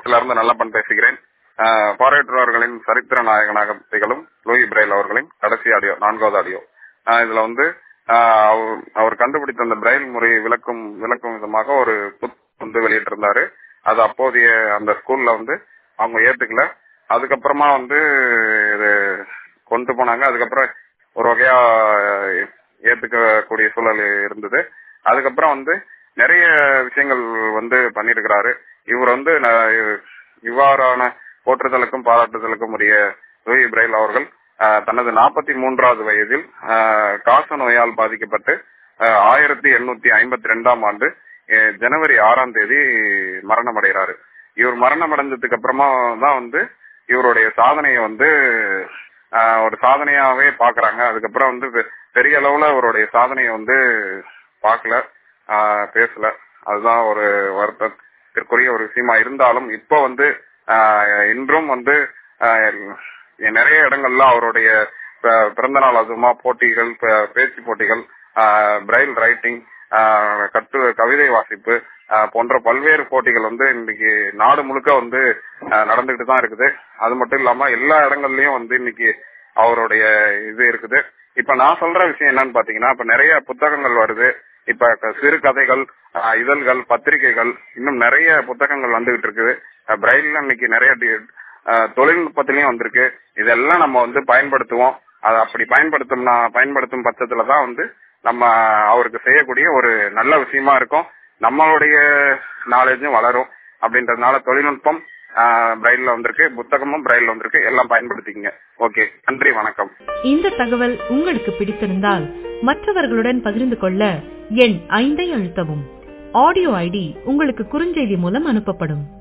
இருந்து நல்லப்பன் பேசுகிறேன் ஆஹ் பார்வையற்றவர்களின் சரித்திர நாயகனாக திகழும் லூயி பிரைல் அவர்களின் கடைசி ஆடியோ நான்காவது ஆடியோ ஆஹ் இதுல வந்து ஆஹ் அவர்- அவர் கண்டுபிடித்த அந்த பிரைல் முறையை விளக்கும் விளக்கும் விதமாக ஒரு புத்தகம் வந்து வெளியிட்டிருந்தாரு அது அப்போதைய அந்த ஸ்கூல்ல வந்து அவங்க ஏத்துக்கல அதுக்கப்புறமா வந்து இது கொண்டு போனாங்க அதுக்கப்புறம் ஒரு வகையா ஏத்துக்கக்கூடிய சூழல் இருந்தது அதுக்கப்புறம் வந்து நிறைய விஷயங்கள் வந்து பண்ணிருக்கிறாரு இவர் வந்து ந- இவ்வாறான போற்றுதலுக்கும் பாராட்டுதலுக்கும் உரிய லூயி பிரைல் அவர்கள் ஆஹ், தனது நாற்பத்தி மூன்றாவது வயதில் ஆஹ், காச நோயால் பாதிக்கப்பட்டு ஆஹ், ஆயிரத்தி எண்ணூத்தி ஐம்பத்தி ரெண்டாம் ஆண்டு அஹ், ஜனவரி ஆறாம் தேதி மரணம் அடைகிறாரு இவர் மரணம் அடைஞ்சதுக்கு அப்புறமா தான் வந்து இவருடைய சாதனையை வந்து ஆஹ், ஒரு சாதனையாவே பாக்குறாங்க அதுக்கப்புறம் வந்து பெ- பெரிய அளவுல அவருடைய சாதனையை வந்து பார்க்கல ஆஹ், பேசல அதுதான் ஒரு வருத்தத்திற்குரிய ஒரு விஷயமா இருந்தாலும் இப்போ வந்து ஆஹ், இன்றும் வந்து ஆஹ், நிறைய இடங்கள்ல அவருடைய ப- பிறந்த நாள் அதுமா போட்டிகள் ப- பேச்சு போட்டிகள் பிரைல் ரைட்டிங் கட்டு கவிதை வாசிப்பு ஆஹ், போன்ற பல்வேறு போட்டிகள் வந்து இன்னைக்கு நாடு முழுக்க வந்து ஆஹ், நடந்துகிட்டு தான் இருக்குது அது மட்டும் இல்லாம எல்லா இடங்கள்லயும் வந்து இன்னைக்கு அவருடைய இது இருக்குது இப்ப நான் சொல்ற விஷயம் என்னன்னு பாத்தீங்கன்னா இப்ப நிறைய புத்தகங்கள் வருது இப்ப க- சிறுகதைகள் ஆஹ், இதழ்கள் பத்திரிகைகள் இன்னும் நிறைய புத்தகங்கள் வந்துகிட்டு இருக்குது அஹ், பிரைல்ல இன்னைக்கு நிறைய டி- ஆஹ், தொழில்நுட்பத்திலயும் வந்திருக்கு இதெல்லாம் நம்ம வந்து பயன்படுத்துவோம் அதை அப்படி பயன்படுத்தும் பயன்படுத்தும் பட்சத்துல தான் வந்து நம்ம அவருக்கு செய்யக்கூடிய ஒரு நல்ல விஷயமா இருக்கும் நம்மளுடைய நாலேஜும் வளரும் அப்படின்றதுனால தொழில்நுட்பம் பிரைல்ல வந்திருக்கு புத்தகமும் பிரைல்ல வந்திருக்கு எல்லாம் பயன்படுத்திக்கங்க ஓகே நன்றி வணக்கம் இந்த தகவல் உங்களுக்கு பிடித்திருந்தால் மற்றவர்களுடன் பகிர்ந்து கொள்ள எண் ஐந்தை அழுத்தவும் ஆடியோ ஐடி உங்களுக்கு குறுஞ்செய்தி மூலம் அனுப்பப்படும்